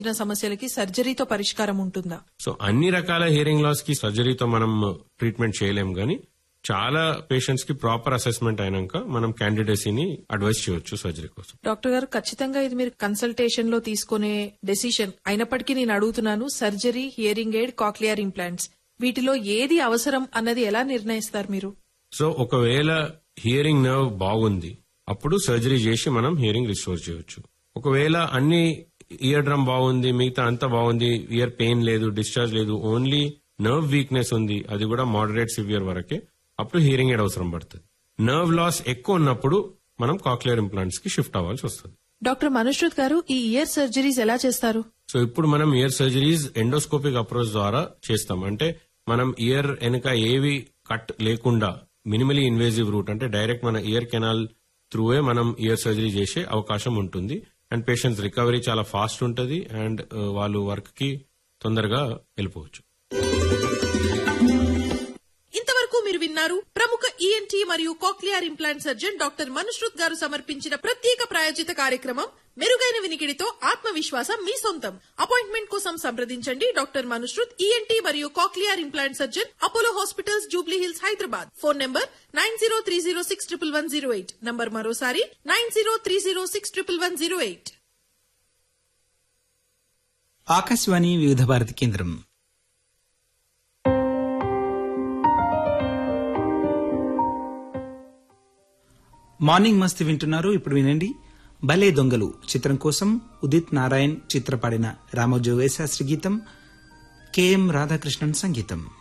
ఉన్న సమస్యలకి సర్జరీతో పరిష్కారం ఉంటుందా సో అన్ని రకాల హియరింగ్ లాస్ కి సర్జరీతో మనం ట్రీట్మెంట్ చేయలేం గానీ చాలా పేషెంట్స్ కి ప్రాపర్ అసెస్మెంట్ అయినాక మనం క్యాండిడేసీని అడ్వైస్ చేయొచ్చు సర్జరీ కోసం డాక్టర్ గారు ఖచ్చితంగా ఇది మీరు కన్సల్టేషన్ లో తీసుకునే డెసిషన్ అయినప్పటికీ నేను అడుగుతున్నాను surgery hearing aid cochlear implants వీటిలో ఏది అవసరం అన్నది ఎలా నిర్ణయిస్తారు మీరు సో ఒకవేళ హియరింగ్ నర్వ్ బాగుంది అప్పుడు సర్జరీ చేసి మనం హియరింగ్ రిస్టోర్ చేయొచ్చు ఒకవేళ అన్ని ఇయర్ డ్రమ్ బాగుంది మిగతా అంతా బాగుంది ఇయర్ పెయిన్ లేదు డిశ్చార్జ్ లేదు ఓన్లీ నర్వ్ వీక్నెస్ ఉంది అది కూడా మోడరేట్ సివియర్ వరకే అప్పుడు హియరింగ్ ఎయిడ్ అవసరం పడుతుంది నర్వ్ లాస్ ఎక్కువ ఉన్నప్పుడు మనం కాక్లియర్ ఇంప్లాంట్స్ కి షిఫ్ట్ అవ్వాల్సి వస్తుంది డాక్టర్ మనుష్రుత్ గారు ఈ ఇయర్ సర్జరీస్ ఎలా చేస్తారు సో ఇప్పుడు మనం ఇయర్ సర్జరీస్ ఎండోస్కోపిక్ అప్రోచ్ ద్వారా చేస్తాం అంటే మనం ఇయర్ వెనుక ఏవి కట్ లేకుండా మినిమలీ ఇన్వేజివ్ రూట్ అంటే డైరెక్ట్ మన ఇయర్ కెనాల్ త్రూవే మనం ఇయర్ సర్జరీ చేసే అవకాశం ఉంటుంది అండ్ పేషెంట్స్ రికవరీ చాలా ఫాస్ట్ ఉంటుంది అండ్ వాళ్ళు వర్క్ కి తొందరగా వెళ్ళిపోవచ్చు ఇంతవరకు మీరు విన్నారు ప్రముఖ ఈఎన్టీ మరియు cochlear implant surgeon doctor Manushrut గారు సమర్పించిన ప్రత్యేక ప్రాయోజిత కార్యక్రమం మెరుగైన వినికిడితో ఆత్మవిశ్వాసం మీ సొంతం అపాయింట్మెంట్ కోసం సంప్రదించండి డాక్టర్ మనుశ్రుత్ ఈఎన్టీ మరియు cochlear implant surgeon Apollo Hospitals Jubilee Hills Hyderabad phone number nine zero three zero six triple one zero eight number మరోసారి nine zero three zero six triple one zero eight Akashvani Vividh Bharati కేంద్రం మార్నింగ్ మస్తీ వింటున్నారు ఇప్పుడు వినండి భలే దొంగలు చిత్రం కోసం ఉదిత్ నారాయణ్ చిత్రపాడిన రామోజీ శాస్త్రి గీతం కెఎం రాధాకృష్ణన్ సంగీతం